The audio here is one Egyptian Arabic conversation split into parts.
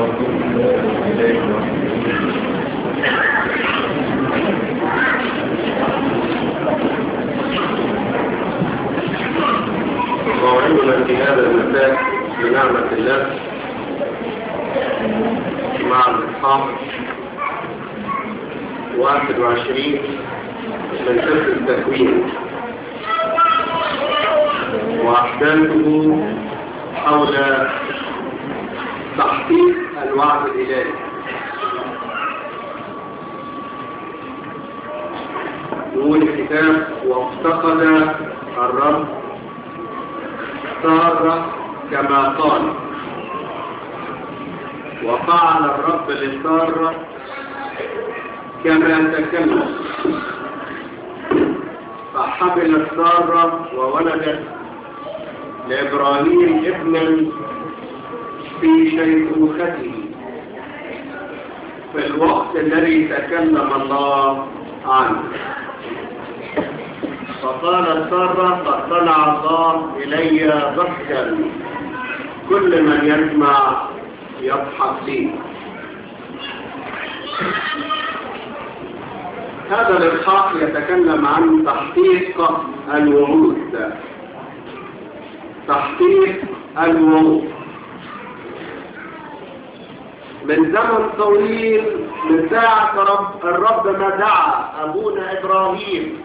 موعدنا في هذا المساء بنعمة الله مع الإصحاح 21 من سفر التكوين وأحداثه حول تحقيق الوعد الإلهي يقول الكتاب وافتقد الرب سارة كما قال وفعل الرب لسارة كما تكلم فحملت سارة وولدت لإبراهيم ابنا في شيخوخته في الوقت الذي تكلم الله عنه فقال سارة فاطلع الله إلي ضحكا كل من يسمع يضحك لي هذا الإلحاق يتكلم عن تحقيق الوعود تحقيق الوعود من زمن طويل من ساعة رب الرب ما دعا أبونا إبراهيم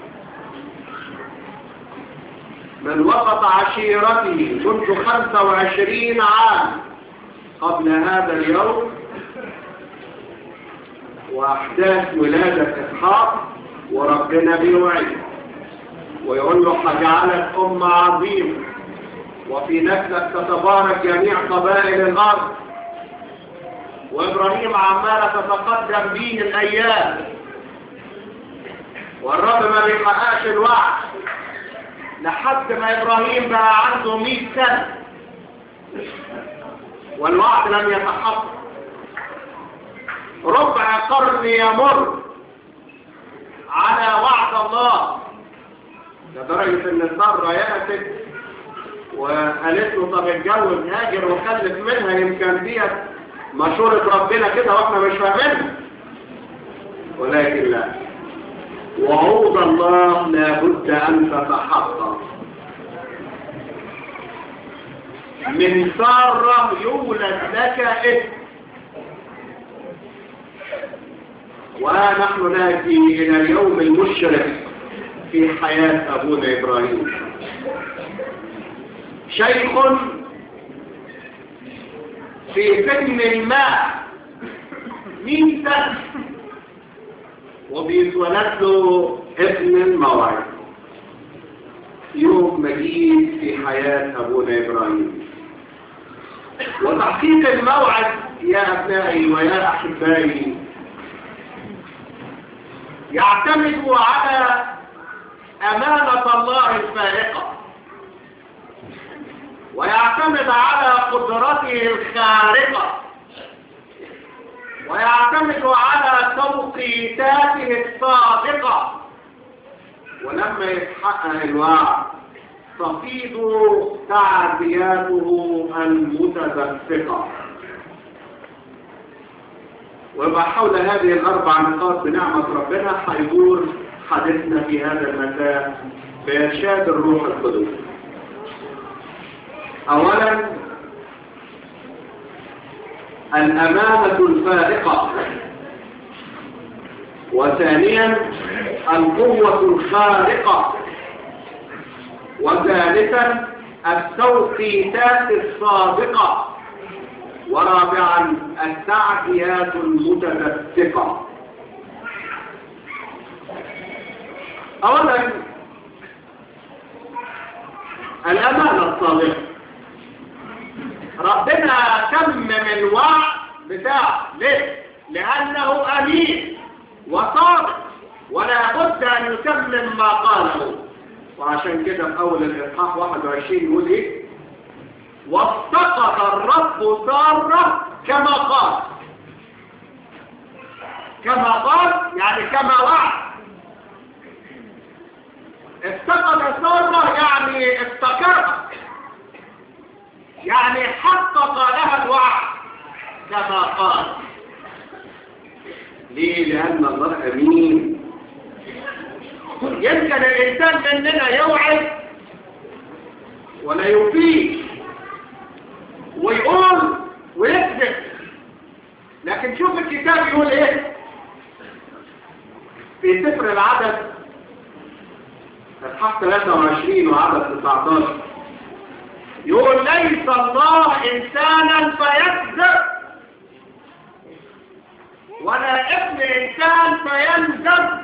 من وقت عشيرته منذ 25 عام قبل هذا اليوم وأحداث ولادة إسحاق وربنا بيوعي ويقول له هجعلك أمة عظيمة وفي نسلك تتبارك جميع قبائل الأرض وإبراهيم عمالة تتقدم به الأيام والرب ما بيحققش الوعد لحد ما إبراهيم بقى عنده مئة سنة والوعد لم يتحقق ربع قرن يمر على وعد الله لدرجة ان سارة يأتت وقالت له طب اتجوز هاجر وخلف منها يمكن ديت مشورة ربنا كده واحنا مش فاهمينها ولكن لا وعود الله لابد ان تتحقق من سارة يولد لك اسم ونحن نأتي إلى اليوم المشرف في حياة أبونا إبراهيم شيخ في سن الماء مين سنة وبيتولد له ابن الموعد يوم مجيد في حياة أبونا إبراهيم وتحقيق الموعد يا أبنائي ويا أحبائي يعتمد على أمانة الله الفائقة ويعتمد على قدرته الخارقة ويعتمد على توقيتاته الصادقة ولما يتحقق الوعد تفيض تعزياته المتدفقة ويبقى حول هذه الأربع نقاط بنعمة ربنا حيدور حديثنا في هذا المساء بإرشاد الروح القدس أولا الأمانة الفائقة وثانيا القوة الخارقة وثالثا التوقيتات الصادقة ورابعا التعديات المتدفقة اولا الامانة الصادقة ربنا تمم الوعد بتاعه ليه لانه امين وصادق ولا بد ان يتمم ما قاله وعشان كده في اول الاصحاح 21 يقول ايه وافتقد الرب سارة كما قال كما قال يعني كما وعد افتقد سارة يعني افتكرها يعني حقق لها الوعد كما قال ليه لأن الله أمين يمكن الإنسان مننا يوعد ولا يفيد ويقول ويكذب لكن شوف الكتاب يقول ايه في سفر العدد اصحاح 23 وعدد 19 يقول ليس الله انسانا فيكذب ولا ابن انسان فينذب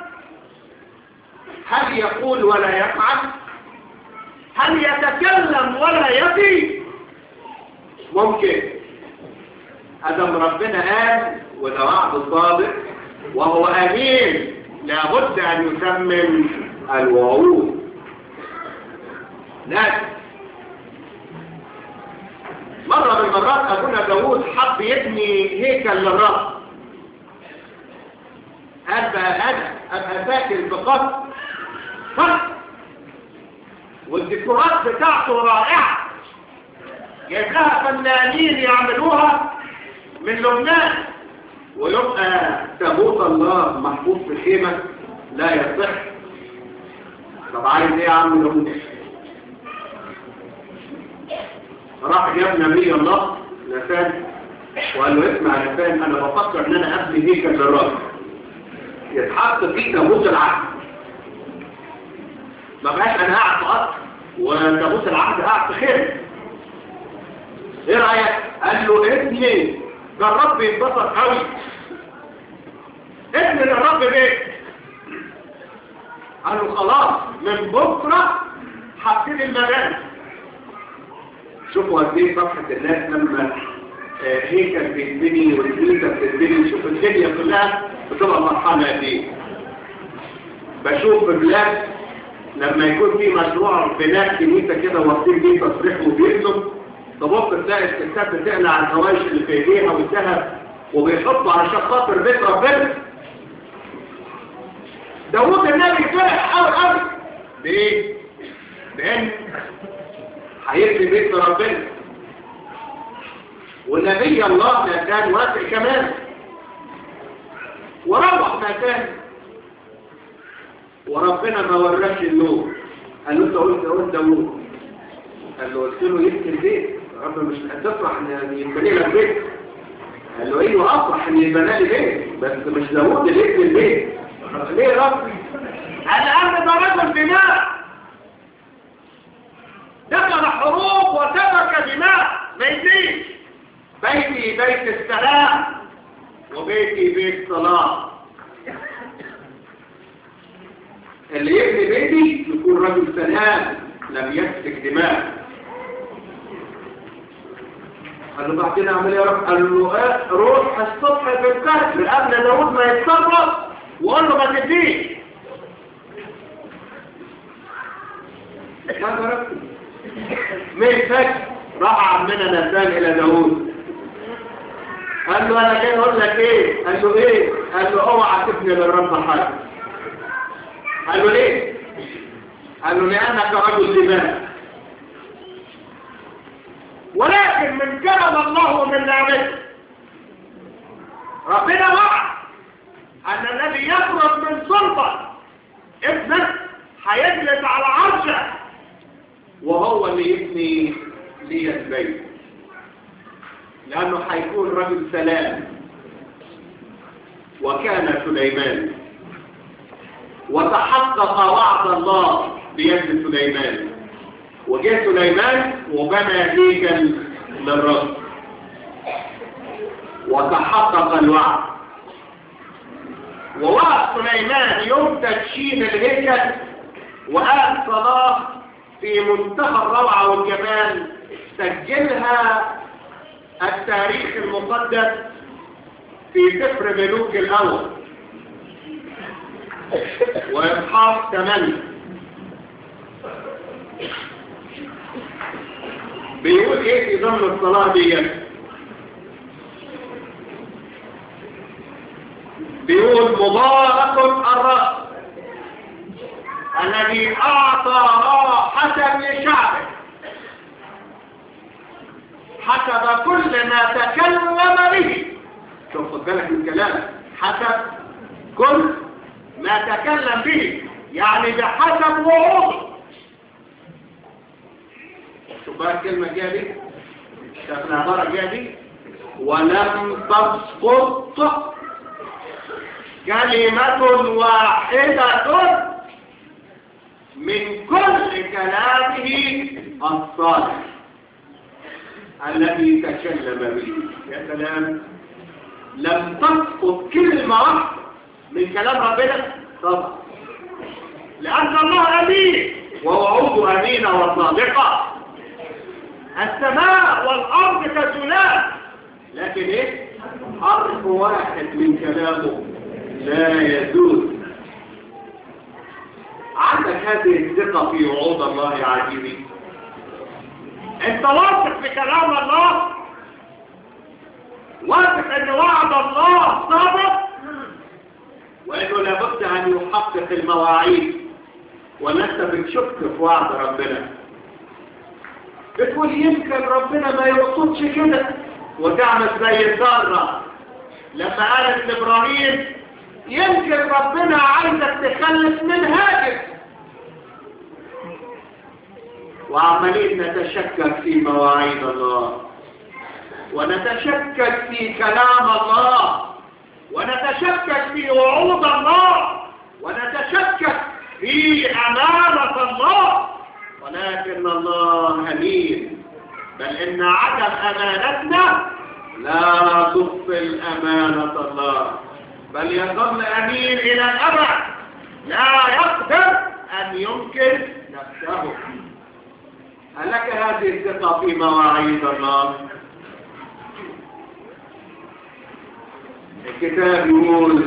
هل يقول ولا يفعل هل يتكلم ولا يفي ممكن ادم ربنا قال وده وعد صادق وهو امين لابد ان يتمم الوعود لكن مرة من المرات أبونا داوود حب يبني هيكل للرب قال بقى أنا أبقى ساكن بقصر فرق والديكورات بتاعته رائعة جايب لها فنانين يعملوها من لبنان ويبقى تابوت الله محفوظ في الخيمة لا يصح طب عايز ايه يا عم لبنان راح جاب نبي الله نسان وقال له اسمع يا نسان انا بفكر ان انا ابني هيكل للراجل يتحط فيه تابوت العهد ما بقاش انا قاعد في قصر وتابوت العهد قاعد في خير ايه رايك قال له ابني ده الرب يتبسط قوي ابني للرب بيت قال له خلاص من بكره حاطين المجال شوفوا قد ايه صفحه الناس لما آه، هيكل بيتبني والكنيسه بتتبني شوف الدنيا كلها بتبقى فرحانه قد ايه بشوف في بلاد لما يكون في مشروع بناء كنيسه كده واخدين بيه تصريح وبيرسم تبص تلاقي الستات بتقلع الهوايش اللي في ايديها والذهب وبيحطوا علشان خاطر بيت ربنا داوود النبي فرح قوي قوي بايه؟ بان هيبني بيت ربنا ونبي الله ما كان واسع كمان وروح ما كان وربنا ما وراش النور قال له انت قلت قلت داوود قال له قلت له يبني البيت رب مش هتفرح ان يبني لك بيت قال له ايوه افرح ان يبنى لي بيت بس مش داوود اللي يبني البيت ليه يا رب الان ده رجل بناء دخل حروب وسفك دماء ما يزيد بيتي بيت السلام وبيتي بيت صلاة اللي يبني بيتي يكون رجل سلام لم يسفك دماء قال له بعدين اعمل ايه يا رب قال له اه روح الصبح في الكهف قبل داود ما يتصرف وقال له ما تديش هذا رب مين فاكر راح عمنا نسان الى داود قال له انا جاي اقول لك ايه قال له ايه قال له اوعى تبني للرب حاجه قال له ليه قال له لانك رجل دماء ولكن من كرم الله ومن نعمته ربنا وعد ان الذي يخرج من سلطه ابنك هيجلس على عرشه وهو اللي يبني لي البيت لأنه هيكون رجل سلام وكان سليمان وتحقق وعد الله بيد سليمان وجاء سليمان وبنى هيكل للرب وتحقق الوعد ووعد سليمان يوم تدشين الهيكل وقال صلاح في منتهى الروعة والجمال سجلها التاريخ المقدس في سفر ملوك الأول وإصحاح 8 بيقول ايه في ضمن الصلاة دي بيقول مبارك الرب الذي أعطى راحة لشعبه حسب كل ما تكلم به بالك من الكلام حسب كل ما تكلم به يعني بحسب وعوده شوف بقى الكلمة الجاية دي شايف العبارة الجاية دي ولم تسقط كلمة واحدة من كل كلامه الصالح الذي تكلم به يا سلام لم تسقط كلمة واحدة من كلام ربنا طبعا لأن الله أمين ووعوده أمينة وصادقة السماء والأرض كالزلال لكن إيه حرف واحد من كلامه لا يزول عندك هذه الثقة في وعود الله يا عزيزي انت واثق في كلام الله واثق ان وعد الله صادق وانه لابد ان يحقق المواعيد ولا انت بتشك في وعد ربنا بتقول يمكن ربنا ما يقصدش كده وتعمل زي الذره لما قالت لابراهيم يمكن ربنا عايزك تخلف من هاجر وعمالين نتشكك في مواعيد الله ونتشكك في كلام الله ونتشكك في وعود الله ونتشكك في أمانة الله ولكن الله أمين بل إن عدم أمانتنا لا تبطل أمانة الله بل يظل أمين إلى الأبد لا يقدر أن ينكر نفسه هل لك هذه الثقة في مواعيد الله الكتاب يقول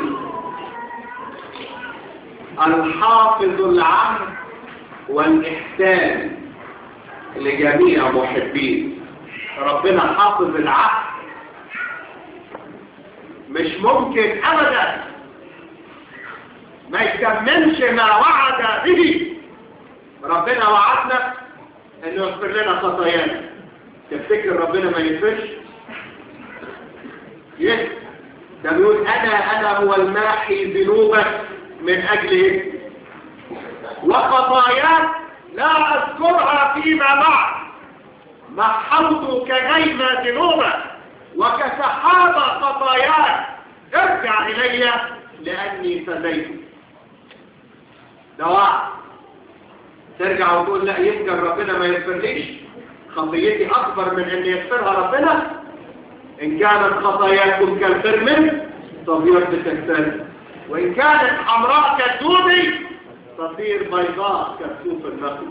الحافظ العهد والإحسان لجميع محبين ربنا حافظ العهد مش ممكن أبدا ما يكملش ما وعد به ربنا وعدنا انه يغفر لنا خطايانا تفتكر ربنا ما يغفرش يس ده بيقول انا انا هو الماحي ذنوبك من اجل ايه وخطاياك لا اذكرها فيما بعد محوت كغيم ذنوبك وكسحاب خطاياك ارجع الي لاني فديت ده وعد ترجع وتقول لا يمكن ربنا ما يغفرليش خطيتي اكبر من ان يغفرها ربنا ان كانت خطاياكم كالفرمن تبيض بتكتل وان كانت حمراء كالدود تصير بيضاء كالسوف النقي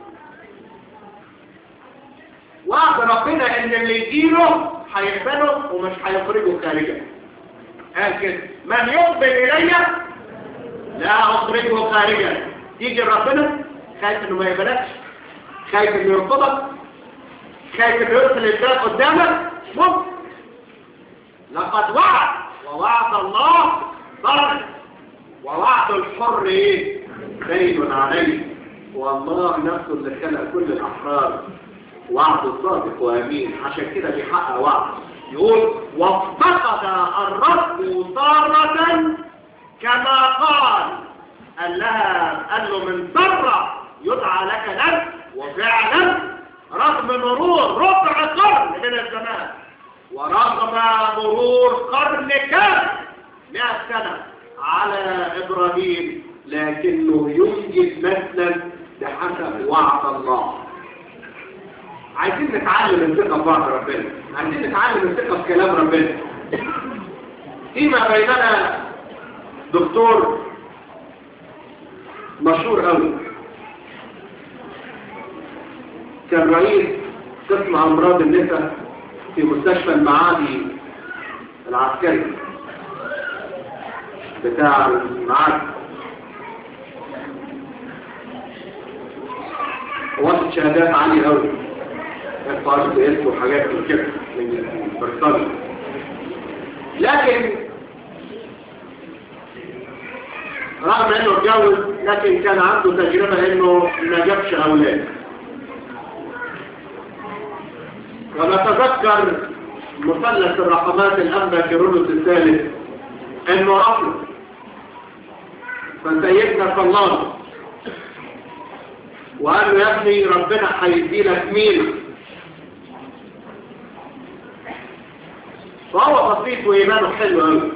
وعد ربنا ان اللي يجيله هيقبله ومش هيخرجه خارجا قال كده من يقبل الي لا اخرجه خارجا يجي ربنا خايف انه ما يقبلكش خايف انه يرفضك خايف انه يرسل الباب قدامك ممكن لقد وعد ووعد الله ضرب ووعد الحر ايه دين عليه والله نفسه اللي خلق كل الاحرار وعد صادق وامين عشان كده بيحقق وعد يقول وافتقد الرب سارة كما قال قال لها قال له من ذرة يدعى لك لك وفعلا رغم مرور ربع قرن من الزمان ورغم مرور قرن كامل مئة سنة على إبراهيم لكنه ينجز مثلا بحسب وعد الله عايزين نتعلم الثقة في وعد ربنا عايزين نتعلم الثقة في كلام ربنا فيما بيننا دكتور مشهور قوي كان رئيس قسم امراض النساء في مستشفى المعادي العسكري بتاع المعادي واخد شهادات عالية قوي كان فارس وإلس وحاجات من كده من بريطانيا لكن رغم انه اتجوز لكن كان عنده تجربة انه ما جابش اولاد ونتذكر مثلث الرقمات الأنبا كيرلس الثالث انه رفض فسيدنا صلى الله وقال له يا ابني ربنا هيدي لك مين فهو بسيط وإيمانه حلو قوي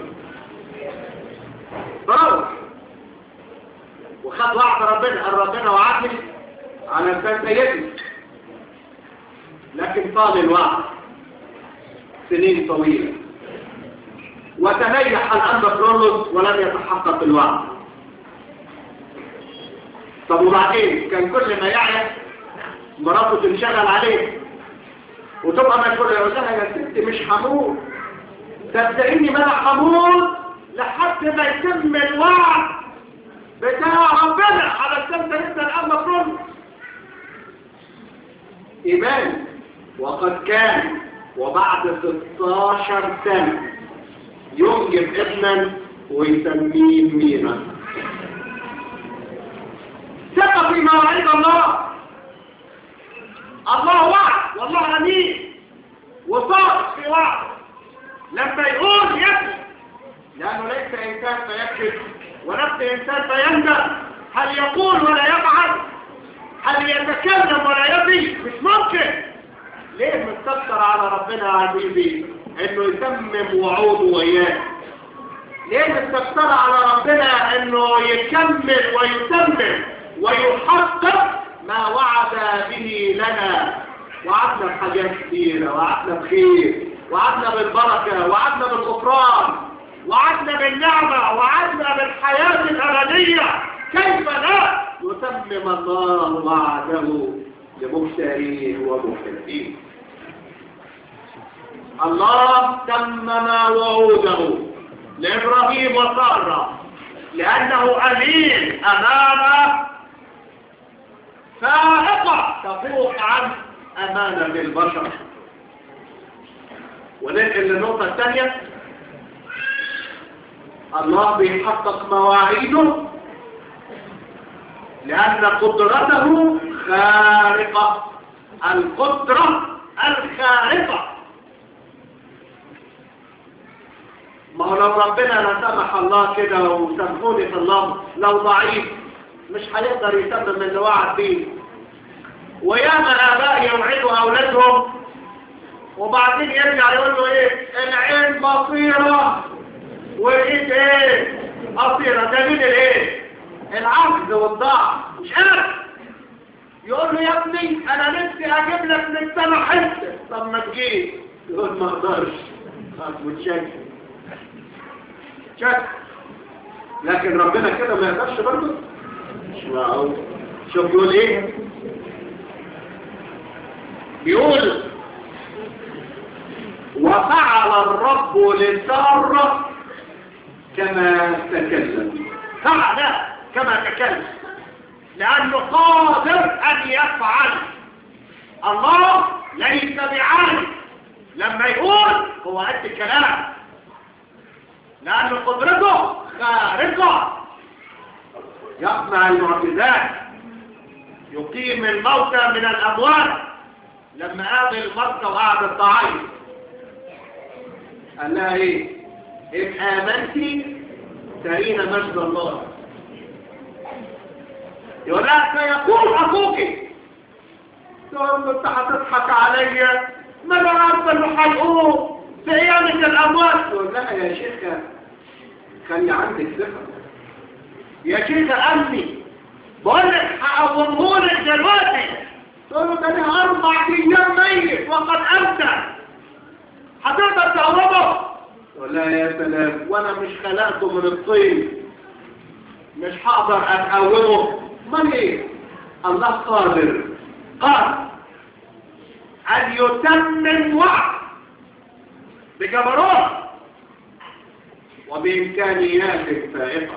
فهو وخد وعد ربنا قال ربنا وعدني على لسان سيدي لكن طال الوعد سنين طويلة وتنيح الأنبا كرولوس ولم يتحقق الوعد طب وبعدين كان كل ما يعرف مراته تنشغل عليه وتبقى مسؤولة يقول لها يا ست مش هموت صدقيني ما انا هموت لحد ما يتم الوعد بتاع ربنا على السنة لسه الآن مفروض إيمان وقد كان وبعد 16 سنة ينجب ابنا ويسميه مينا ثقة في مواعيد الله الله وعد والله أمين وصادق في وعد لما يقول يكذب لأنه ليس إنسان فيكذب ونفس إنسان فيندم هل يقول ولا يفعل هل يتكلم ولا يبي مش ممكن ليه مستكتر على ربنا يا عزيزي انه يتمم وعوده وياه ليه مستكتر على ربنا انه يكمل ويتمم ويحقق ما وعد به لنا وعدنا بحاجات كثيرة وعدنا بخير وعدنا بالبركة وعدنا بالغفران وعدنا بالنعمة وعدنا بالحياة الأبدية كيف لا يتمم الله وعده لمختارين ومحبين الله تمم وعوده لإبراهيم وسارة لأنه أمين أمانة فائقة تفوق عن أمانة البشر وننقل للنقطة الثانية الله بيحقق مواعيده لأن قدرته خارقة القدرة الخارقة ما هو لو ربنا لا سمح الله كده وسامحوني في الله لو ضعيف مش هيقدر يتمم اللي وعد بيه وياما الآباء يوعدوا أولادهم وبعدين يرجع يقول له ايه العين بصيرة والايد ايه قصيرة ده مين الايه العجز والضعف مش قادر يقول له يا ابني انا نفسي اجيب لك من السنة حتة طب ما تجيب يقول ما اقدرش خلاص متشكل شك لكن ربنا كده ما يقدرش برضه مش معقول شوف يقول ايه بيقول وفعل الرب لسارة كما تكلم فعل كما تكلم لأنه قادر أن يفعل الله ليس بعالم لما يقول هو قد الكلام لأن قدرته خارقة يصنع المعجزات يقيم الموتى من الأموات لما قابل المرضى وقعد الضعيف قال لها ايه ان امنتي ترين مجد الله يقول لها سيقول اخوك تقول له انت هتضحك عليا ما انا عارفه انه هيقوم في قيامه الاموات تقول لها يا شيخه خلي عندك ثقه يا شيخه امني بقول لك هقومهولك دلوقتي تقول له ده انا اربع ايام ميت وقد امتى هتقدر تقومه تقول لها يا سلام وانا مش خلقته من الطين مش هقدر اقومه امال ايه الله قادر قادر ان يتمم وعد بجبروت وبامكانيات فائقه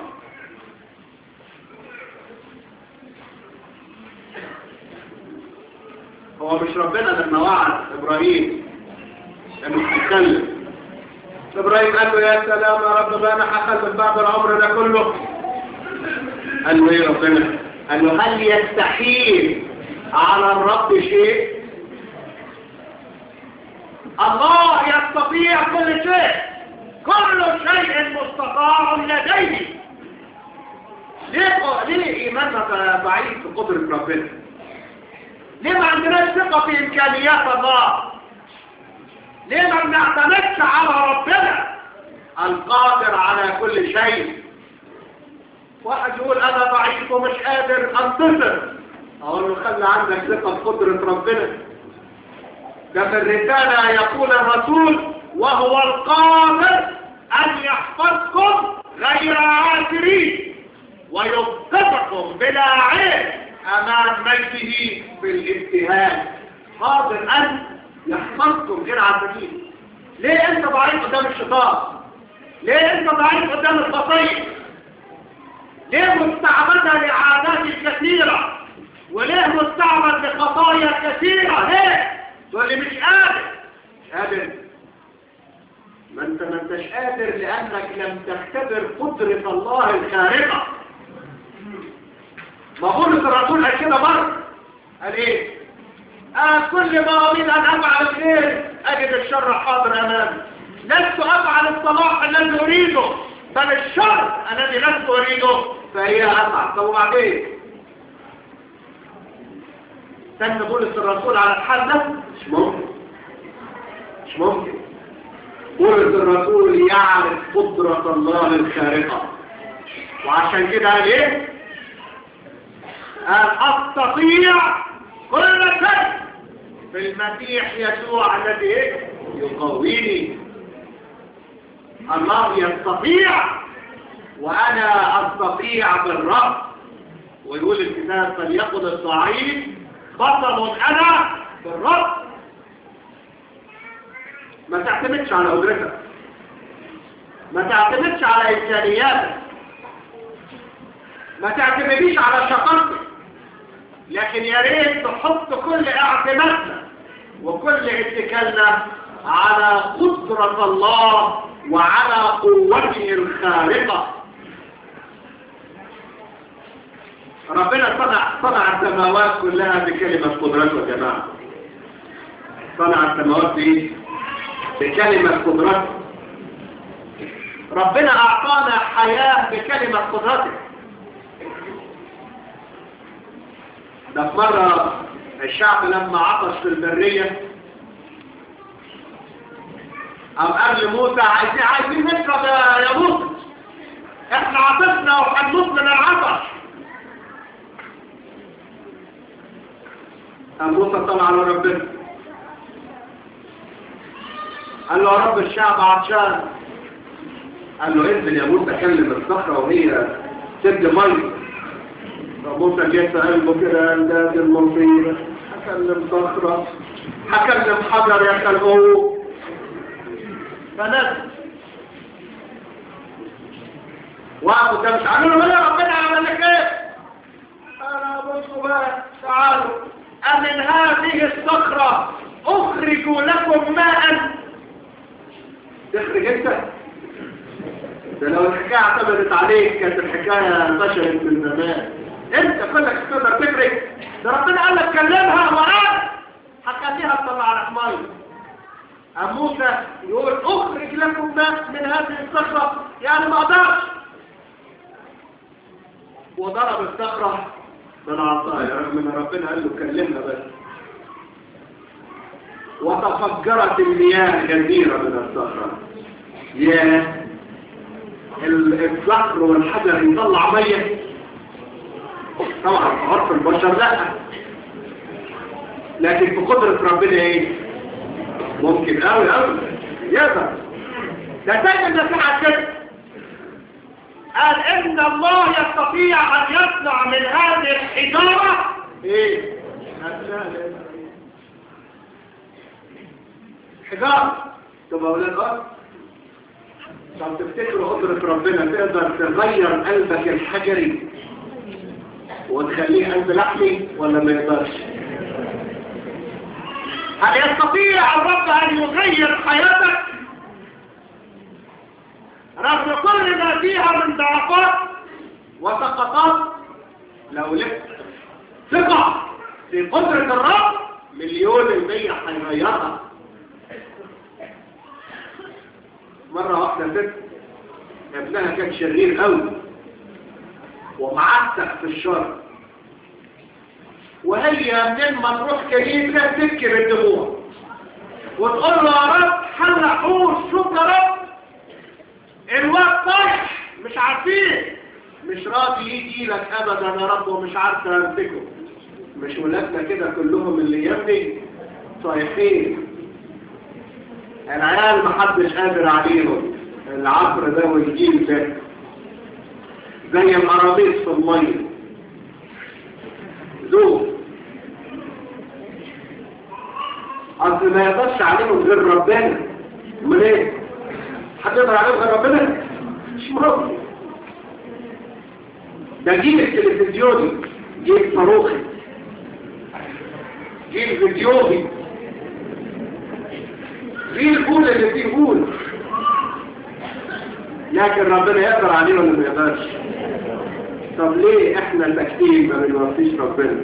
هو مش ربنا لما وعد ابراهيم انه هيتكلم ابراهيم قال له يا سلام يا رب بقى انا هخلف بعد العمر ده كله قال له ايه ربنا قال له هل يستحيل على الرب شيء الله يستطيع كل شيء كل شيء مستطاع لديه ليه ليه ايماننا ضعيف في قدرة ربنا ليه ما عندناش ثقة في امكانيات الله ليه ما بنعتمدش على ربنا القادر على كل شيء واحد يقول انا ضعيف ومش قادر انتصر اقول له خلي عندك ثقة في قدرة ربنا ده في الرسالة يقول الرسول وهو القادر ان يحفظكم غير عاثرين ويبقفكم بلا عين امام مجده في الابتهال قادر ان يحفظكم غير عاثرين ليه انت ضعيف قدام الشيطان ليه انت ضعيف قدام الخطيه ليه مستعبدة لعادات كثيرة وليه مستعبد لخطايا كثيرة ليه تقول لي مش قادر مش قادر ما انت ما انتش قادر لانك لم تختبر قدرة الله الخارقة ما بولس الرسول قال كده مرة قال ايه آه كل ما اريد ان افعل الخير اجد الشر حاضر امامي لست افعل الصلاح الذي اريده بل الشر الذي لست اريده فهي افعل طب وبعدين استنى بولس الرسول على الحال ده مش ممكن مش ممكن بولس الرسول يعرف قدرة الله الخارقة وعشان كده قال ايه قال استطيع كل شيء في المسيح يسوع الذي ايه يقويني الله يستطيع وانا استطيع بالرب ويقول الكتاب فليقل الضعيف بطل انا بالرب ما تعتمدش على قدرتك ما تعتمدش على امكانياتك ما تعتمديش على شطارتك لكن يا ريت تحط كل اعتمادنا وكل اتكالنا على قدرة الله وعلى قوته الخارقة ربنا صنع صنع السماوات كلها بكلمة قدرته يا جماعة صنع السماوات دي بكلمة قدرته ربنا أعطانا حياة بكلمة قدرته ده في مرة الشعب لما عطش في البرية أم قال لموسى عايزين عايزين نشرب يا موسى احنا عطشنا وهنموت من العطش قام موسى طلع على ربنا قال له يا رب الشعب عطشان قال له انزل يا موسى كلم الصخرة وهي سد ميه فموسى جه في قلبه كده قال ده دي المصيبة هكلم صخرة هكلم حجر يا خلقوه فنزل وقفوا ده مش عاملوا له ربنا عمل لك ايه انا بصوا بقى تعالوا أمن هذه الصخرة أخرجوا لكم ماء تخرج انت ده لو الحكاية اعتمدت عليك كانت الحكاية انتشرت من زمان انت كلك تقدر تخرج ده ربنا قال لك كلمها وقال هخليها تطلع لك ميه أم موسى يقول اخرج لكم ماء من هذه الصخرة يعني ما اقدرش وضرب الصخرة بالعصاية رغم ان ربنا قال له كلمها بس وتفجرت المياه كثيرة من الصخرة يا الصخر والحجر يطلع مية طبعا في عرف البشر لا لكن في قدرة ربنا ايه ممكن قوي قوي يقدر ده دايما نصيحة كده قال ان الله يستطيع ان يصنع من هذه الحجارة ايه حجارة طب اولاد الارض طب تفتكروا قدرة ربنا تقدر تغير قلبك الحجري وتخليه قلب لحمي ولا ما يقدرش هل يستطيع الرب ان يغير حياتك رغم كل ما فيها من ضعفات وسقطات لو لك ثقة في قدرة الرب مليون المية هيغيرها مرة واحدة ست ابنها كان شرير قوي ومعتق في الشر وهي منين ما تروح كنيسة تبكي بالدموع وتقول له يا رب حل حوش شوف يا رب الوقت طايح مش عارفين مش راضي يجي لك ابدا يا رب ومش عارفه امسكه مش ولادنا كده كلهم اللي يبني صايحين العيال محدش قادر عليهم العصر ده والجيل ده زي القرابيس في الميه ذوق اصل ما يقدرش عليهم غير ربنا امال ايه حد يقدر عليهم غير ربنا مش ممكن ده جيل التلفزيوني جيل صاروخي جيل فيديوهي جيل قول اللي فيه قول لكن ربنا يقدر عليه ولا ما يقدرش طب ليه احنا المكتين ما بنوفيش ربنا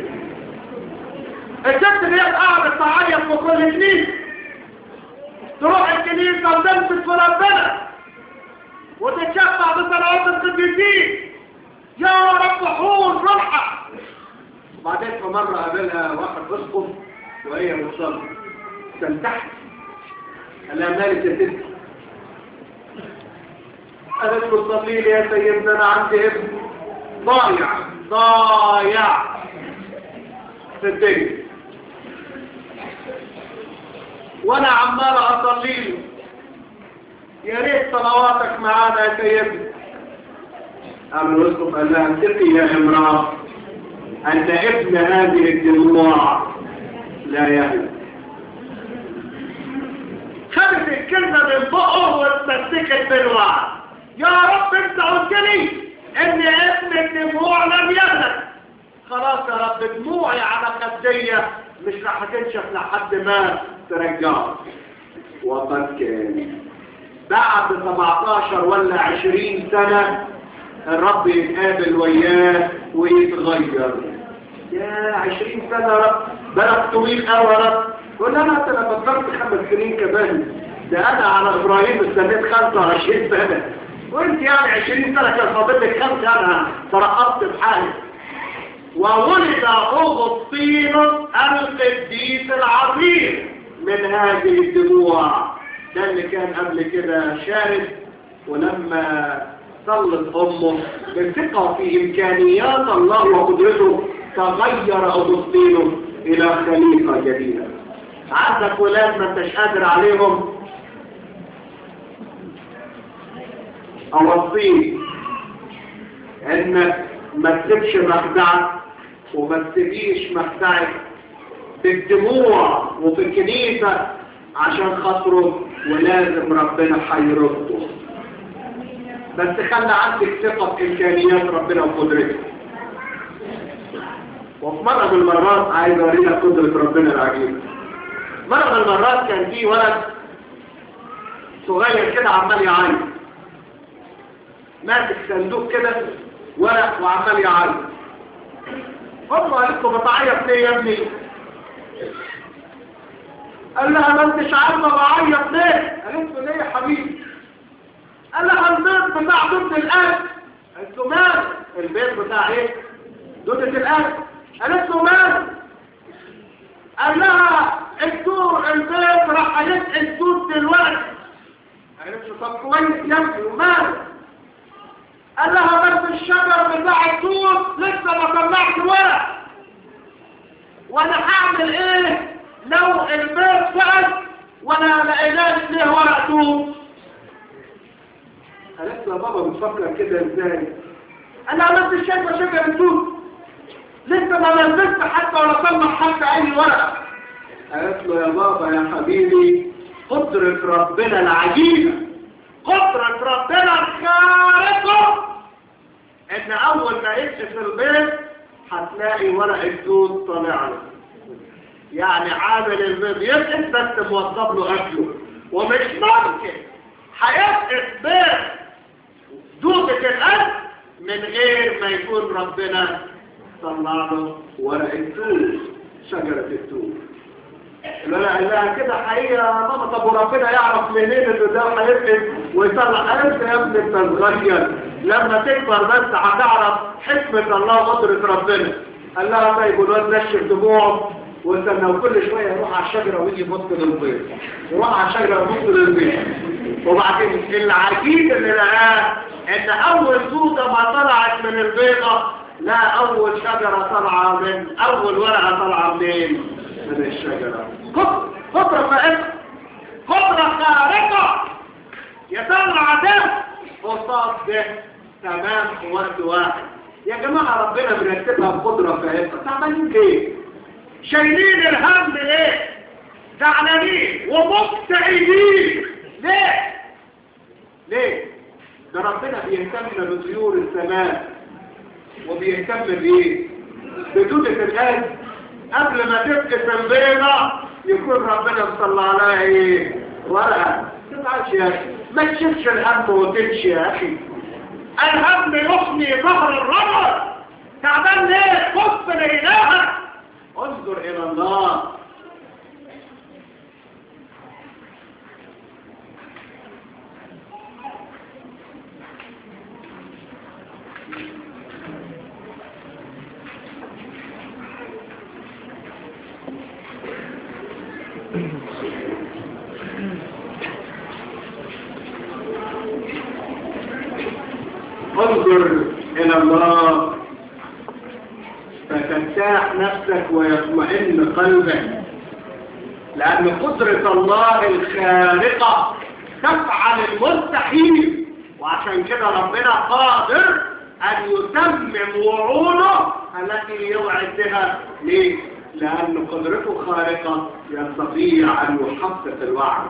الست دي قاعدة تعيط في كل كنيسة تروح الكنيسة وتمسك في ربنا وتتشفع بصلوات القديسين يا رب حول روحها وبعدين في مرة قابلها واحد اسقف وهي مصابة تنتحت قال لها مالك يا ست قالت له صلي لي يا سيدنا انا عندي ابن ضايع ضايع في الدنيا وانا عمال اصلي له يا ريت صلواتك معانا يا سيدنا قام الاسقف قال لها اتقي يا امراه انت ابن هذه الدموع لا يهلك خدت الكلمه من بقه واتمسكت بالوعد يا رب انت قلت لي ان ابن الدموع لم يهلك خلاص يا رب دموعي على خدية مش راح تنشف لحد ما ترجعه وقد كان بعد 17 ولا 20 سنة الرب يتقابل وياه ويتغير يا 20 سنة يا رب بلد طويل قوي يا رب يقول انا انا فكرت خمس سنين كمان ده انا على ابراهيم استنيت 25 سنة وانت يعني 20 سنة كان فاضل لك كام سنة ترقبت بحالي وولد أغسطينوس القديس العظيم من هذه الدموع ده اللي كان قبل كده شارد ولما صلت أمه بالثقة في إمكانيات الله وقدرته تغير أغسطينوس إلى خليفة جديدة عندك ولاد ما انتش قادر عليهم أوصيك انك ما تسيبش مخدعك وما تسيبيش مخدعك بالدموع وفي الكنيسة عشان خاطره ولازم ربنا هيرده بس خلي عندك ثقة في إمكانيات ربنا وقدرته وفي مرة من المرات عايز أورينا قدرة ربنا العجيبة مرة من المرات كان في ولد صغير كده عمال يعيط ماسك صندوق كده ورق وعمال يعيط امه قالت له بتعيط ليه يا ابني قال لها ما انتش عارفه بعيط ليه قالت له ليه يا حبيبي قال لها البيت بتاع دودة الأكل قالت له مال البيت بتاع ايه دودة الأكل قالت له مال قال لها الدور البيت راح يسقي الدود دلوقتي قالت له طب كويس يا ابني ومال قال لها بس الشجر بتاع الدود لسه ما طلعش ورق وانا هعمل ايه لو البيت فقد وانا لقيناش ليه ورق دود قالت له يا بابا بتفكر كده ازاي انا بس شايفه شجر الدود لسه ما نزلت حتى ولا طلع حتى اي ورقه قالت له يا بابا يا حبيبي قدرة ربنا العجيبة قدرة ربنا الخارقة ان اول ما يكشف البيت هتلاقي ورق الدود طالع له يعني عامل البيض يفقد بس موظف له اكله ومش ممكن هيفقد بيت دوبة الاكل من غير ما يكون ربنا طلع له ورق الدود شجرة الدود لا لا لا كده حقيقة يا ماما طب وربنا يعرف منين ان ده هيفقد ويطلع انت يا ابني انت صغير لما تكبر بس هتعرف حكمة الله وقدرة ربنا قال لها طيب الواد نشف دموعه واستنى وكل شوية يروح على الشجرة ويجي يبص للبيض يروح على الشجرة ويبص للبيض وبعدين العجيب اللي لقاه ان اول زوجة ما طلعت من البيضة لا اول شجرة طالعة من اول ورقة طالعة منين من الشجرة قدرة فائقة قدرة خارقة يطلع ده قصاد ده تمام في وقت واحد يا جماعة ربنا مرتبها بقدرة فائقة تعملين ليه شايلين الهم ليه زعلانين ومكتئبين ليه ليه ده ربنا بيهتم بطيور السماء وبيهتم بايه بدودة القلب قبل ما تبقى البيضة يكون ربنا مصلى عليها ايه ورقة تبعش يا اخي ما تشوفش الهم وتمشي يا اخي الهم يحمي ظهر الرجل تعبان ليه بص لإلهك انظر الى الله انظر الى الله فترتاح نفسك ويطمئن قلبك لأن قدرة الله الخارقة تفعل المستحيل وعشان كده ربنا قادر أن يتمم وعوده التي يوعد بها ليه؟ لأن قدرته خارقة يستطيع أن يحقق الوعد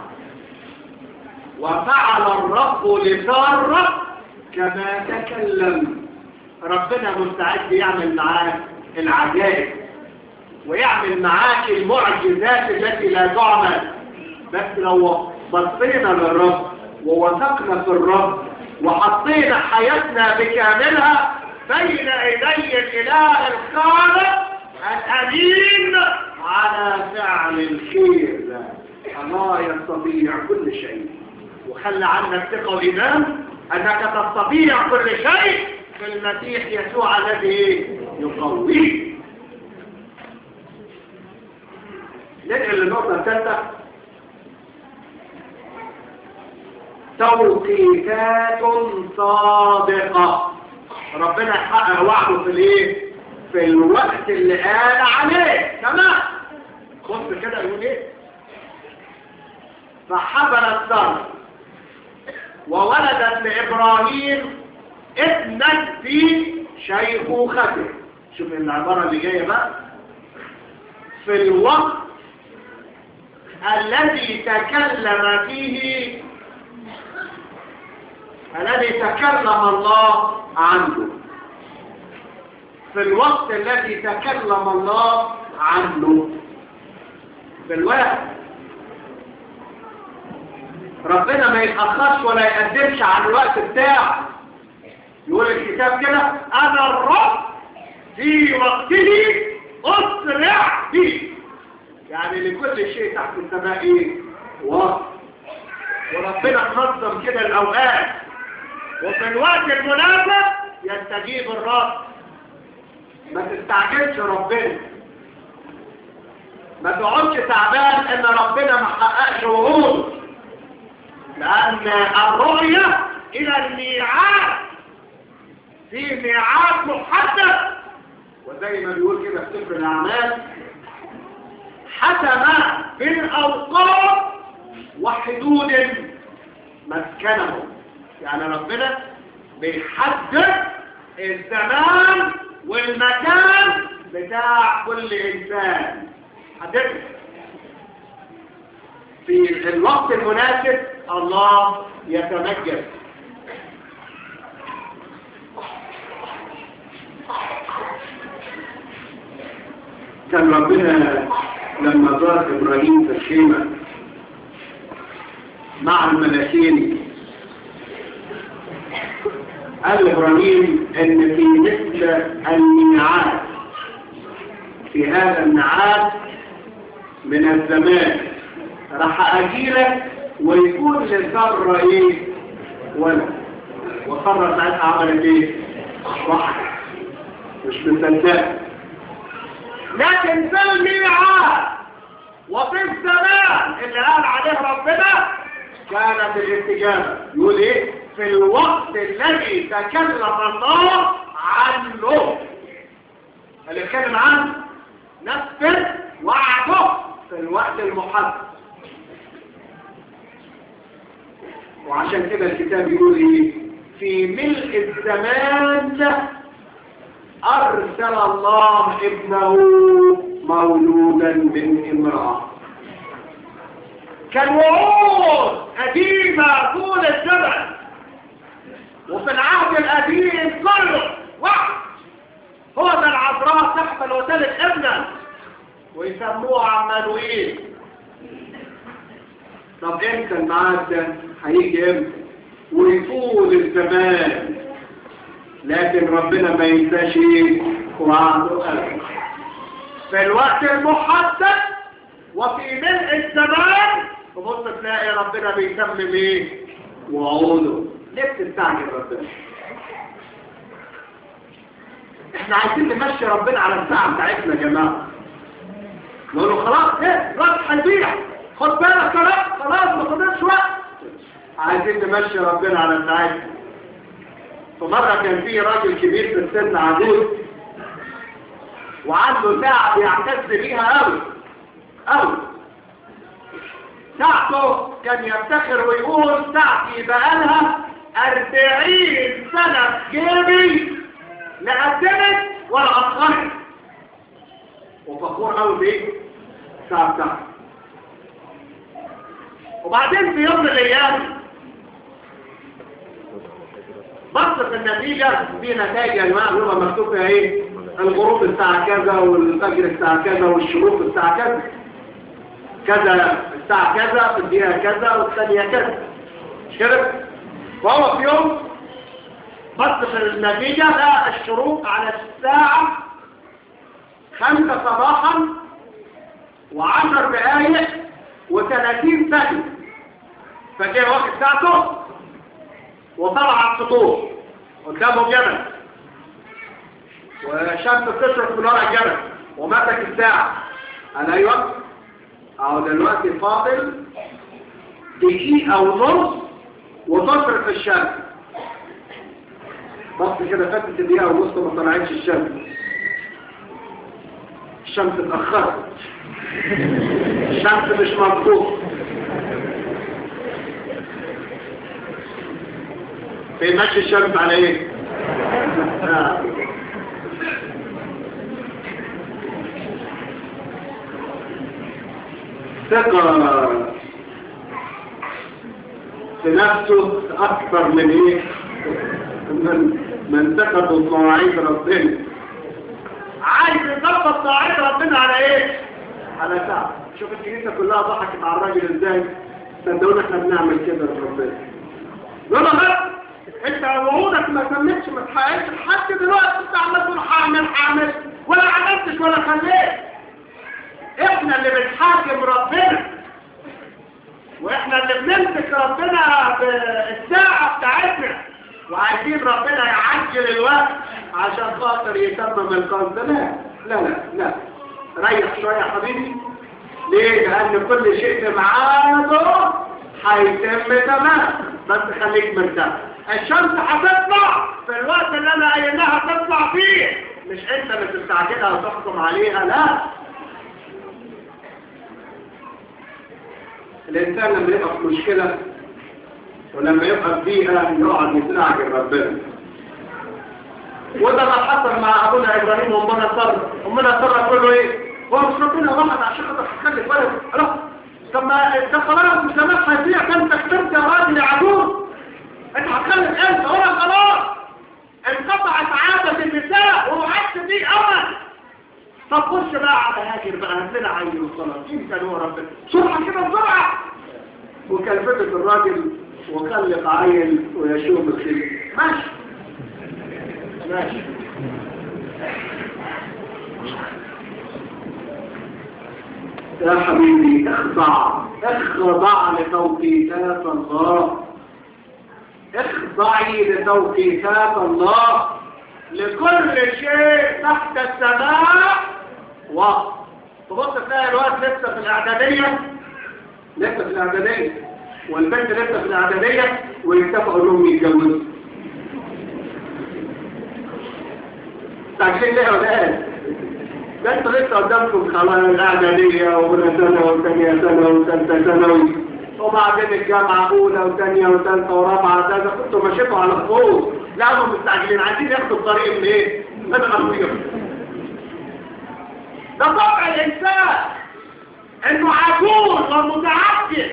وفعل الرب لسارة كما تكلم ربنا مستعد يعمل معاك العجائب ويعمل معاك المعجزات التي لا تعمل بس لو بصينا للرب ووثقنا في الرب وحطينا حياتنا بكاملها بين ايدي الاله الخالق الامين على فعل الخير الله يستطيع كل شيء وخلى عنك ثقه وايمان انك تستطيع كل شيء في المسيح يسوع الذي يقويه ننقل للنقطة الثالثة توقيتات صادقة ربنا يحقق وعده في الايه؟ في الوقت اللي قال عليه تمام بص كده يقول ايه؟ فحبلت سارة وولدت لإبراهيم ابنا في شيخوخته شوف العبارة اللي جاية بقى في الوقت الذي تكلم فيه الذي تكلم الله عنه في الوقت الذي تكلم الله عنه في الوقت ربنا ما يتأخرش ولا يقدمش عن الوقت بتاعه يقول الكتاب كده انا الرب في وقته اسرع فيه يعني لكل شيء تحت السماء ايه وقت وربنا نظم كده الاوقات وفي الوقت المناسب يستجيب الرب ما تستعجلش ربنا ما تقعدش تعبان ان ربنا ما حققش وعوده لان الرؤيه الى الميعاد في ميعاد محدد وزي ما بيقول كده في سفر الاعمال حسب بالاوقات وحدود مسكنه يعني ربنا بيحدد الزمان والمكان بتاع كل انسان حدد في الوقت المناسب الله يتمجد كان ربنا لما زار ابراهيم في الخيمه مع الملاكين قال ابراهيم ان في مثل الميعاد في هذا الميعاد من الزمان راح اجيلك ويكون للذره ايه ولا وقرر ساعتها عملت ايه واحد مش مصدق لكن في الميعاد وفي الزمان اللي قال عليه ربنا كانت الاستجابة يقول ايه في الوقت الذي تكلم الله عنه اللي اتكلم عنه نفذ وعده في الوقت المحدد وعشان كده الكتاب يقول ايه في ملء الزمان ارسل الله ابنه مولودا من امرأة كان وعود قديمة طول الزمن وفي العهد القديم كله واحد هو ده العذراء تحمل وتلد ابنا ويسموه عمانوئيل طب امتى الميعاد ده هيجي امتى ويطول الزمان لكن ربنا ما ينساش ايه وعنده ابدا في الوقت المحدد وفي ملء الزمان تبص تلاقي ربنا بيتمم ايه وعوده ليه بتستعجل ربنا احنا عايزين نمشي ربنا على الساعه بتاعتنا يا جماعه نقول له خلاص ايه راس هيبيع خد بالك خلاص خلاص ما فضلش وقت عايزين نمشي ربنا على ساعتنا فمره كان في راجل كبير في السن عجوز وعنده ساعه بيعتز بيها قوي قوي ساعته كان يفتخر ويقول ساعتي بقالها أربعين سنة في جيبي لا قدمت ولا أصغرت وفخور قوي بيه ساعة ساعة وبعدين في يوم من الأيام بص في النتيجة في نتائج يا جماعة بيبقى مكتوب فيها ايه؟ الغروب الساعة كذا والفجر الساعة كذا والشروق الساعة كذا كذا الساعة كذا في الدقيقة كذا والثانية كذا مش كده؟ وهو في يوم بص في النتيجة لقى الشروق على الساعة خمسة صباحا وعشر دقايق وثلاثين ثانية فجاء واخد ساعته وطلع على السطوح قدامه جبل والشمس بتشرق من ورا الجبل ومسك الساعة قال ايوه اهو دلوقتي فاضل دقيقة ونص وتصرف الشمس بص كده فاتت الدقيقة ونص ما طلعتش الشمس الشمس اتأخرت الشمس مش مظبوط بيمشي الشمس على ايه آه. ثقة في نفسه أكثر من إيه؟ من من ثقة بمواعيد ربنا عايز يظبط طاعات ربنا على إيه؟ على ساعة شوف الكنيسة كلها ضحكت على الراجل إزاي صدقونا إحنا بنعمل كده لربنا يلا بقى انت وعودك ما تمتش ما تحققش لحد دلوقتي انت عمال تقول هعمل هعمل ولا عملتش ولا خليت احنا اللي بنحاكم ربنا واحنا اللي بنمسك ربنا بالساعة بتاعتنا وعايزين ربنا يعجل الوقت عشان خاطر يتمم القصد لا لا لا لا ريح شوية يا حبيبي ليه لان كل شيء في ميعاده هيتم تمام بس خليك مرتاح الشمس هتطلع في الوقت اللي انا قايلها تطلع فيه مش انت اللي تستعجلها وتحكم عليها لا الإنسان لما يبقى في مشكلة ولما يبقى في بيئة يقعد يستعجل ربنا وده ما حصل مع أبونا إبراهيم وأمنا سارة أمنا سارة تقول له إيه؟ هو مش ربنا واحد عشان خاطر تخلف ولد ألا طب ما ده خلاص مش زمان هيضيع ده أنت كترت يا راجل يا عجوز أنت هتخلف أنت ولا خلاص انقطعت عادة النساء ووعدت دي أمل طب خش بقى على هاجر بقى هات لنا عيل وصلاة انت هو ربنا سرعة كده بسرعة وكلفتت الراجل وخلق عيل ويشوف الخير ماشي ماشي يا حبيبي اخضع اخضع لتوقيتات الله اخضعي لتوقيتات الله لكل شيء تحت السماء وقت تبص تلاقي الوقت لسه في الإعدادية لسه في الإعدادية والبنت لسه في الإعدادية ويتفقوا انهم يتجوزوا تعرفين ليه ولا ايه؟ ده انتوا لسه قدامكم خلاص الإعدادية وأولى سنة وثانية سنة وثالثة ثانوي وبعدين الجامعة أولى وثانية وثالثة ورابعة ده كنتوا ماشيين على الخوف لا هم مستعجلين عايزين ياخدوا الطريق من ايه؟ من الأرضية ده طبع الإنسان إنه عجوز ومتعجل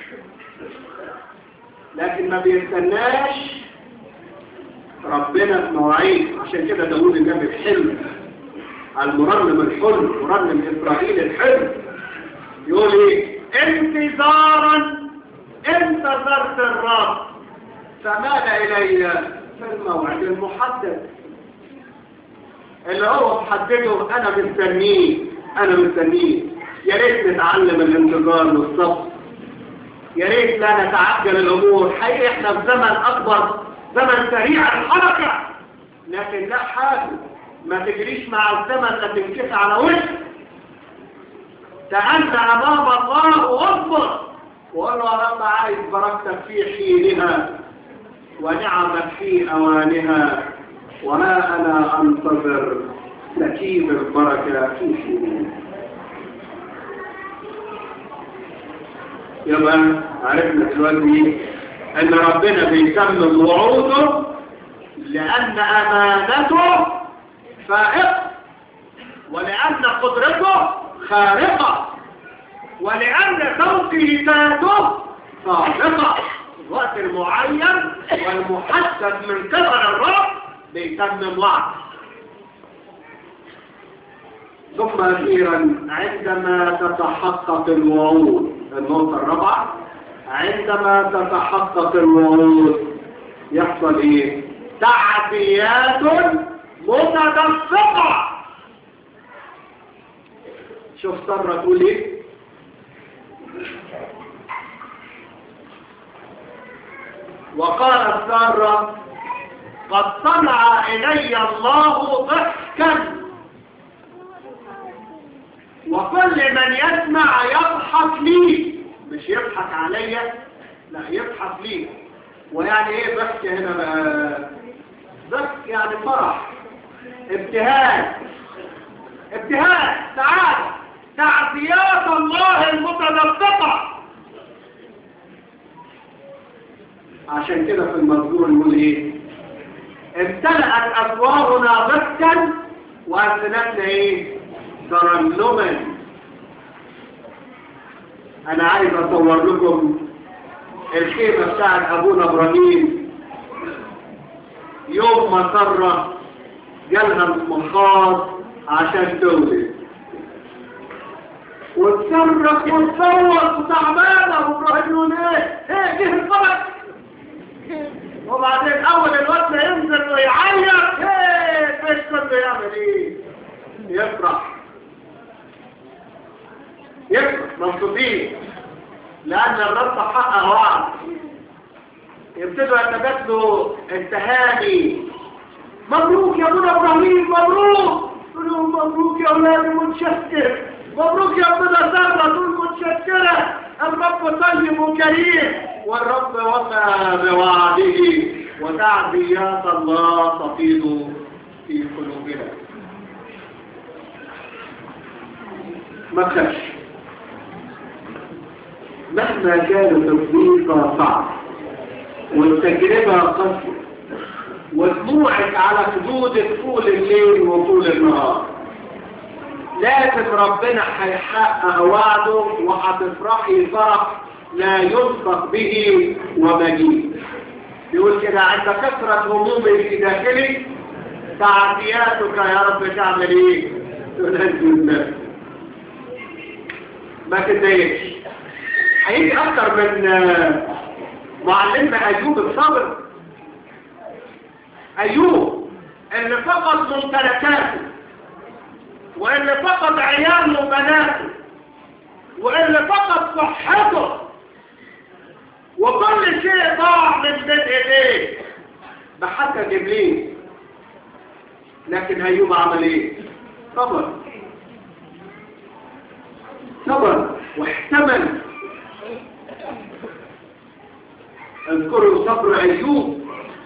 لكن ما بيستناش ربنا في مواعيد عشان كده داوود النبي الحلم المرنم الحلم مرنم إسرائيل الحلم يقول ايه انتظارا انتظرت الرب فمال إلي في الموعد المحدد اللي هو محدده أنا مستنيه أنا مستنيه يا ريت نتعلم الانتظار والصبر يا ريت لا نتعجل الأمور حقيقة احنا في زمن أكبر زمن سريع الحركة لكن لا حاجة ما تجريش مع الزمن لا تنكس على وجه تأنى أمام الله واصبر وقال له يا رب عايز بركتك في حينها ونعمك في أوانها وها أنا أنتظر تكيب البركة في حينها يبقى عرفنا دلوقتي ان ربنا بيكمل وعوده لان امانته فائقه ولان قدرته خارقه ولان توقيتاته صادقه الوقت المعين والمحدد من قبل الرب بيتمم وعد ثم اخيرا عندما تتحقق الوعود النقطة الرابعة عندما تتحقق الوعود يحصل ايه تعديات متدفقة شوف سارة تقول ايه وقالت سارة قد صنع إلي الله ضحكا وكل من يسمع يضحك لي مش يضحك عليا لا يضحك لي ويعني ايه ضحك هنا بقى ضحك يعني فرح ابتهاج ابتهاج تعال تعزيات الله المتدفقة عشان كده في المزمور يقول ايه امتلأت أسوارنا ضحكا وألسنتنا ايه ترنما انا عايز اصور لكم الخيمة بتاعت ابونا ابراهيم يوم ما سرة جالها المخاض عشان تولد وتصرخ وتصوت وتعبانة وابراهيم يقول ايه ايه جه الفرج وبعدين اول الوقت ينزل ويعيط ايه ايش كله يعمل ايه يفرح يفرح مبسوطين لأن الرب حقق وعد يبتدوا يتبادلوا التهاني مبروك يا ابونا ابراهيم مبروك تقولوا مبروك يا اولادي متشكر مبروك يا ابونا ساره تقول متشكره الرب طيب وكريم والرب وفى بوعده وتعزيات الله تفيض في قلوبنا ما تخافش مهما كانت الضيقة صعبة والتجربة قاسية ودموعك على خدودك طول الليل وطول النهار لكن ربنا هيحقق وعده وهتفرحي فرح لا ينطق به ومجيد يقول كده عند كثرة همومي في داخلي تعزياتك يا رب تعمل ايه تنزل نفسك ما تتضايقش هيجي اكتر من معلمنا ايوب الصبر ايوب اللي فقد ممتلكاته واللي فقد عياله وبناته واللي فقد صحته وكل شيء ضاع من بين ايديه بحكى ابليس لكن ايوب عمل ايه صبر صبر واحتمل اذكروا صبر ايوب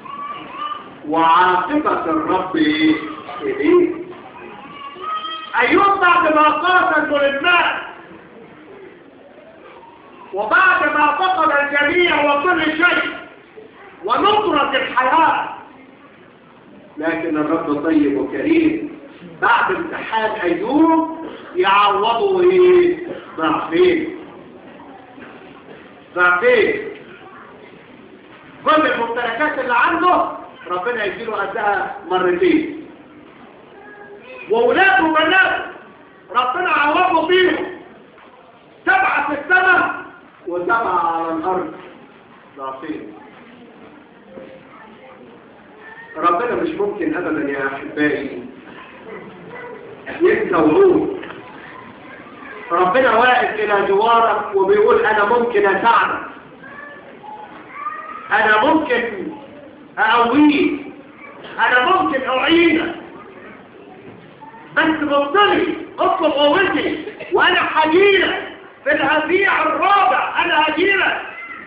وعاقبة الرب ايه ايه ايوب بعد ما قاتل الناس وبعد ما فقد الجميع وكل شيء ونصرة الحياة لكن الرب طيب وكريم بعد امتحان ايوب يعوضه ايه ضعفين ضعفين كل الممتلكات اللي عنده ربنا يديله قدها مرتين واولاده وبناته ربنا عوضه بيهم سبعة في السماء وسبعة على الأرض ضعفين ربنا مش ممكن أبدا يا أحبائي ينسى وعود ربنا واقف إلى جوارك وبيقول أنا ممكن أساعدك أنا ممكن أقويك أنا ممكن أعينك بس بطلي اطلب قوتي وأنا حجيلك في الهزيع الرابع أنا هجيلك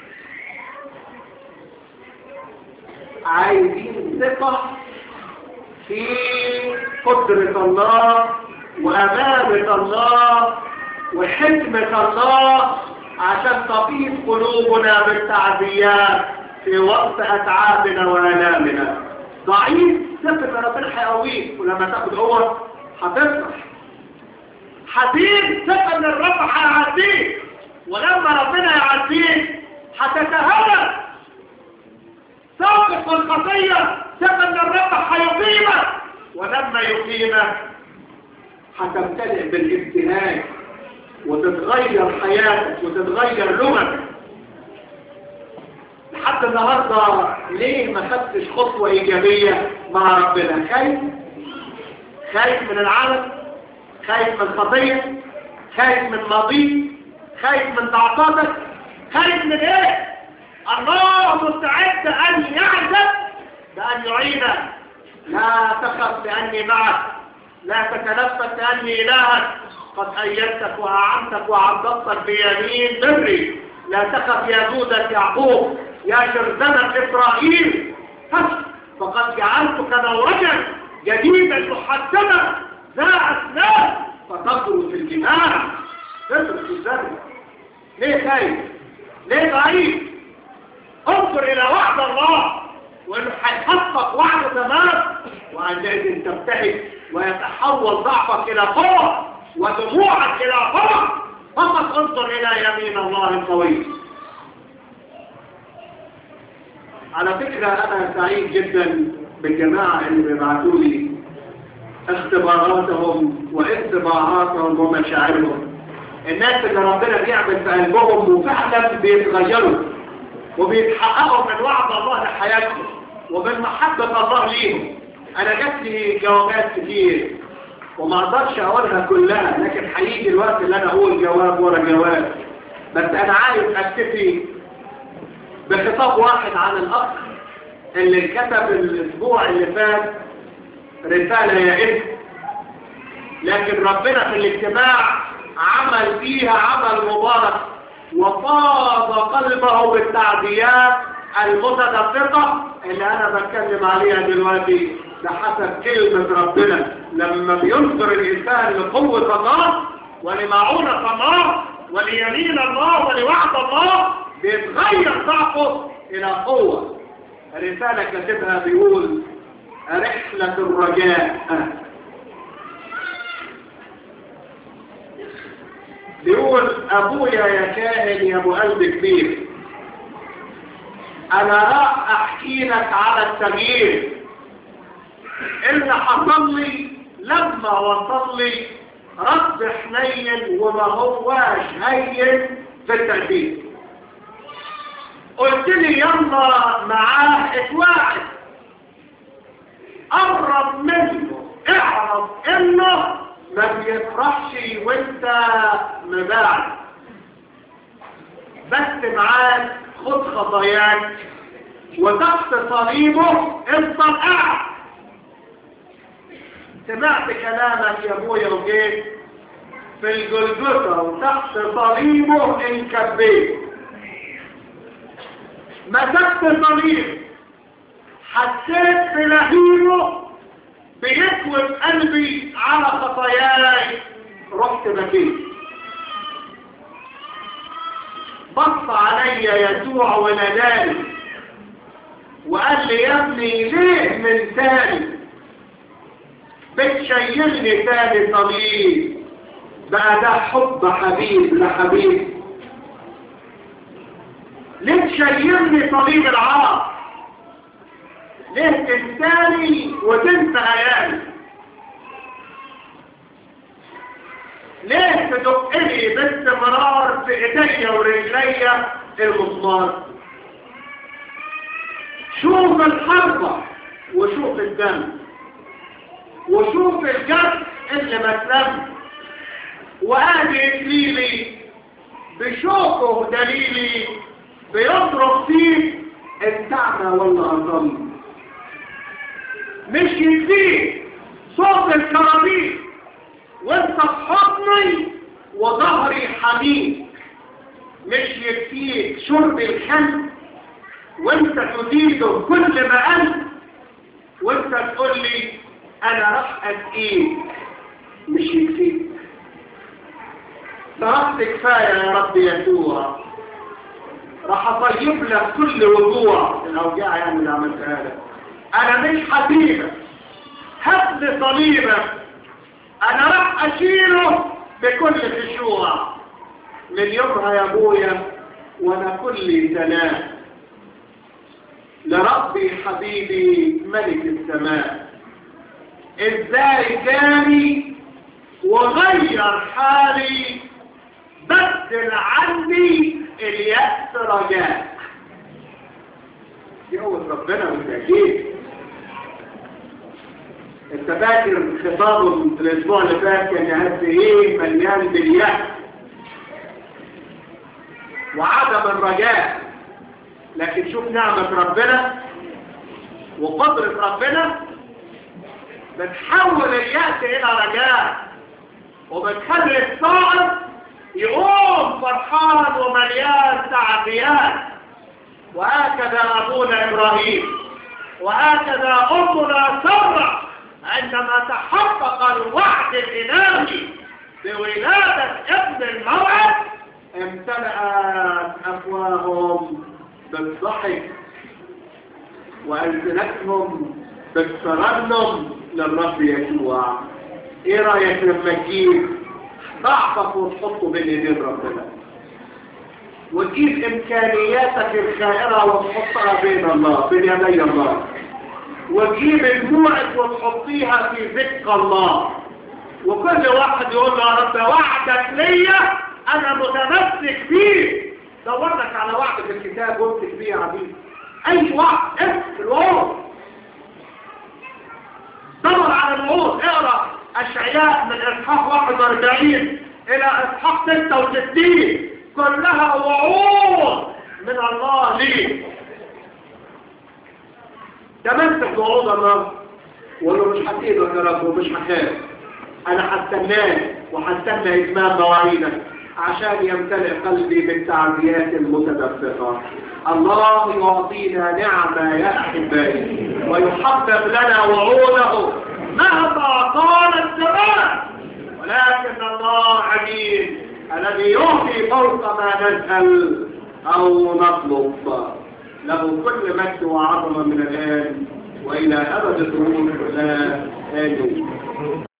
عايزين ثقة في قدرة الله وأمانة الله وحكمة الله عشان تطيب قلوبنا بالتعزيات في وقت أتعابنا وآلامنا ضعيف ثقة ربنا هيقويك ولما تاخد قوة هتفرح حزين ثقة ان الرب هيعزيك ولما ربنا يعزيك هتتهلل سابق الخطية ثقة ان الرب هيقيمك ولما يقيمك هتمتلئ بالابتهاج وتتغير حياتك وتتغير لغتك لحد النهاردة ليه ما خدتش خطوة إيجابية مع ربنا خايف خايف من العالم خايف من خطية خايف من ماضيك خايف من ضعفاتك خايف من ايه الله مستعد ان يعزك بان يعينك لا تخف باني معك لا تتنفس باني الهك قد ايدتك واعنتك وعضدتك بيمين بري لا تخف يا دودة يعقوب يا شرذمة اسرائيل فقد جعلتك نورجا جديدا محددا ذا أسنان فتخرج في الجماع تدرس الزرع ليه خايف ليه ضعيف انظر الى وعد الله وانه هيحقق وعده تمام وعندئذ تبتهج ويتحول ضعفك الى قوه ودموعك الى قوه فقط انظر الى يمين الله القوي على فكره انا سعيد جدا بالجماعه اللي بيبعتوا لي اختباراتهم واختباراتهم ومشاعرهم الناس اللي ربنا بيعمل في قلبهم وفعلا بيتغيروا وبيتحققوا من وعد الله لحياتهم ومن محبة الله ليهم انا جات لي جوابات كتير وما اقدرش اقولها كلها لكن هيجي الوقت اللي انا اقول جواب ورا جواب بس انا عايز اكتفي بخطاب واحد عن الاخ اللي كتب الاسبوع اللي فات رسالة يا ابن لكن ربنا في الاجتماع عمل فيها عمل مبارك وفاض قلبه بالتعديات المتدفقة اللي انا بتكلم عليها دلوقتي بحسب كلمة ربنا لما بينظر الانسان لقوة الله ولمعونة الله وليمين الله ولوعد الله بيتغير ضعفه الى قوة الرسالة كاتبها بيقول رحلة الرجاء بيقول ابويا يا كاهن يا ابو قلب كبير انا راح احكي لك على التغيير اللي حصل لي لما وصل لي رد حنين وما هواش هين في التأديب قلت لي يلا معاه اتواعد قرب منه اعرف انه ما بيفرحش وانت مباعد بس معاك خد خطاياك وتحت صليبه افضل قاعد سمعت كلامك يا ابويا وجيت في الجلجثة وتحت صليبه انكبيت مسكت صليب حسيت بلهيبه بيكوي قلبي على خطاياي رحت بكيت بص علي يسوع وناداني وقال لي يا ابني ليه من تاني بتشيلني تاني صليب بقى ده حب حبيب لحبيب ليه تشيلني صليب العرب ليه تنساني وتنسى ايامي ليه تدقني باستمرار في ايديا ورجليا المسمار شوف الحربة وشوف الدم وشوف الجرح اللي مسلم وادي اكليلي بشوكه دليلي بيضرب فيك التعمى ولا اضل مش يكفيك صوت الكرابيك وانت في حضني وظهري حميك مش يكفيك شرب الخل وانت تزيده كل ما انت وانت تقول لي انا راح اسقيك مش يكفيك ضربت كفايه يا رب يسوع راح اطيب لك كل وجوع الاوجاع يعني اللي عملتها لك انا مش حبيبك هات لي صليبك انا راح اشيله بكل خشوع من يومها يا ابويا وانا كل سلام لربي حبيبي ملك السماء ازاي جاني وغير حالي بدل عني اليأس رجاء يقول ربنا والتأكيد انت فاكر خطابه الاسبوع اللي فات كان قد ايه مليان باليأس وعدم الرجاء لكن شوف نعمة ربنا وقدرة ربنا بتحول اليأس إلى رجاء وبتخلي الصائم يقوم فرحان ومليان تعزيات وهكذا أبونا إبراهيم وهكذا أمنا سرة عندما تحقق الوعد الإلهي بولادة ابن الموعد امتلأت أفواههم بالضحك وألسنتهم بالترنم للرب يسوع ايه رأيك لما تجيب ضعفك وتحطه بين ايدين ربنا وتجيب امكانياتك الخائرة وتحطها بين الله بين يدي الله وتجيب دموعك وتحطيها في ذكر الله وكل واحد يقول له يا رب وعدك ليا انا متمسك فيه دورك على وعد في الكتاب وامسك فيه يا عبيد اي وعد افتح الوعد دور على الوعود اقرا اشعياء من اصحاح 41 الى اصحاح 66 كلها وعود من الله ليك تمسك بوعود الله وقول له مش هسيبك يا رب ومش هخاف انا هستناك وهستنى اتمام مواعيدك عشان يمتلئ قلبي بالتعزيات المتدفقة الله يعطينا نعمة يا أحبائي ويحقق لنا وعوده مهما قال الزمان ولكن الله عميد الذي يعطي فوق ما نسأل أو نطلب له كل مجد وعظمة من الآن وإلى أبد الظهور لا آمين